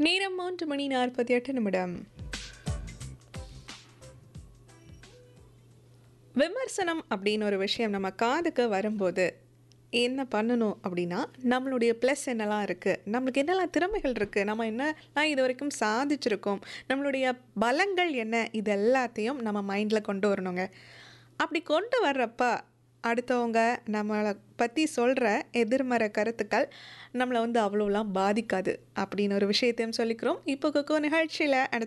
நேரம் மூன்று மணி நாற்பத்தி எட்டு நிமிடம் விமர்சனம் அப்படின்னு ஒரு விஷயம் நம்ம காதுக்கு வரும்போது என்ன பண்ணணும் அப்படின்னா நம்மளுடைய ப்ளஸ் என்னெல்லாம் இருக்குது நம்மளுக்கு என்னெல்லாம் திறமைகள் இருக்குது நம்ம என்னலாம் இது வரைக்கும் சாதிச்சிருக்கோம் நம்மளுடைய பலங்கள் என்ன இது எல்லாத்தையும் நம்ம மைண்டில் கொண்டு வரணுங்க அப்படி கொண்டு வர்றப்ப அடுத்தவங்க நம்மளை பற்றி சொல்கிற எதிர்மறை கருத்துக்கள் நம்மளை வந்து அவ்வளோலாம் பாதிக்காது அப்படின்னு ஒரு விஷயத்தையும் சொல்லிக்கிறோம் இப்போ கொக்கோ நிகழ்ச்சியில் அடுத்த